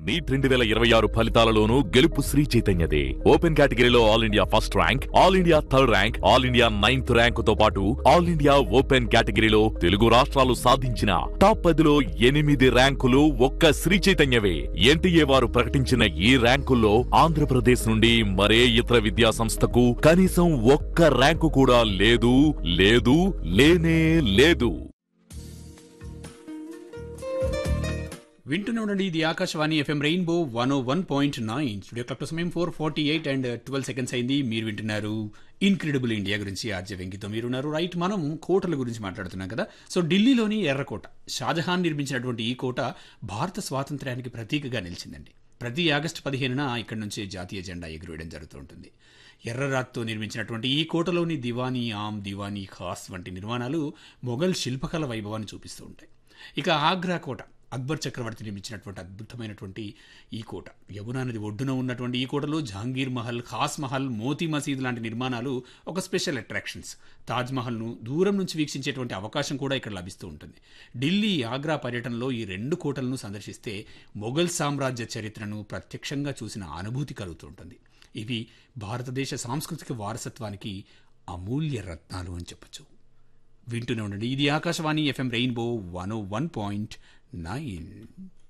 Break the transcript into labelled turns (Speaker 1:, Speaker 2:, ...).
Speaker 1: neat రెండు వేల ఇరవై ఆరు ఫలితాలలోనూ గెలుపు శ్రీ చైతన్యదే ఓపెన్ కేటగిరీలో all India first rank all India third rank all India ninth rank తో పాటు ఆల్ ఇండియా ఓపెన్ కేటగిరీలో తెలుగు రాష్ట్రాలు సాధించిన టాప్ పదిలో ఎనిమిది ర్యాంకులు ఒక్క శ్రీ చైతన్యవే ఎన్టీఏ వారు ప్రకటించిన ఈ ర్యాంకుల్లో ఆంధ్రప్రదేశ్ నుండి మరే ఇతర విద్యా సంస్థకు కనీసం ఒక్క ర్యాంకు కూడా లేదు లేదు లేనే లేదు
Speaker 2: వింటూనే ఉండండి ఇది Akashvani FM rainbow one O one point nine studio clock సమయం four forty eight and twelve seconds అయింది మీరు వింటున్నారు ఇన్క్రెడిబుల్ ఇండియా గురించి ఆర్జే వెంకితో మీరున్నారు రైట్ మనం కోటల గురించి మాట్లాడుతున్నాం కదా సో ఢిల్లీలోని ఎర్రకోట షాజహాన్ నిర్మించినటువంటి ఈ కోట భారత స్వాతంత్ర్యానికి ప్రతీకగా నిలిచిందండి ప్రతి ఆగస్టు పదిహేనున ఇక్కడి నుంచి జాతీయ జెండా ఎగురవేయడం జరుగుతూ ఉంటుంది ఎర్రరాత్తో నిర్మించినటువంటి ఈ కోటలోని దివానీ ఆమ్ దివానీ ఖాస్ వంటి నిర్మాణాలు మొఘల్ శిల్పకళ వైభవాన్ని చూపిస్తూ ఉంటాయి ఇక ఆగ్రా కోట అక్బర్ చక్రవర్తి నిర్మించినటువంటి అద్భుతమైనటువంటి ఈ కోట యమునా నది ఒడ్డున ఉన్నటువంటి ఈ కోటలో జహాంగీర్ మహల్ ఖాస్ మహల్ మోతీ మసీద్ లాంటి నిర్మాణాలు ఒక స్పెషల్ అట్రాక్షన్స్ తాజ్ మహల్ను దూరం నుంచి వీక్షించేటువంటి అవకాశం కూడా ఇక్కడ లభిస్తూ ఉంటుంది ఢిల్లీ ఆగ్రా పర్యటనలో ఈ రెండు కోటలను సందర్శిస్తే మొఘల్ సామ్రాజ్య చరిత్రను ప్రత్యక్షంగా చూసిన అనుభూతి కలుగుతూ ఉంటుంది ఇవి భారతదేశ సాంస్కృతిక వారసత్వానికి అమూల్య రత్నాలు అని చెప్పొచ్చు వింటూనే ఉండండి ఇది Akashvani FM rainbow one one point nine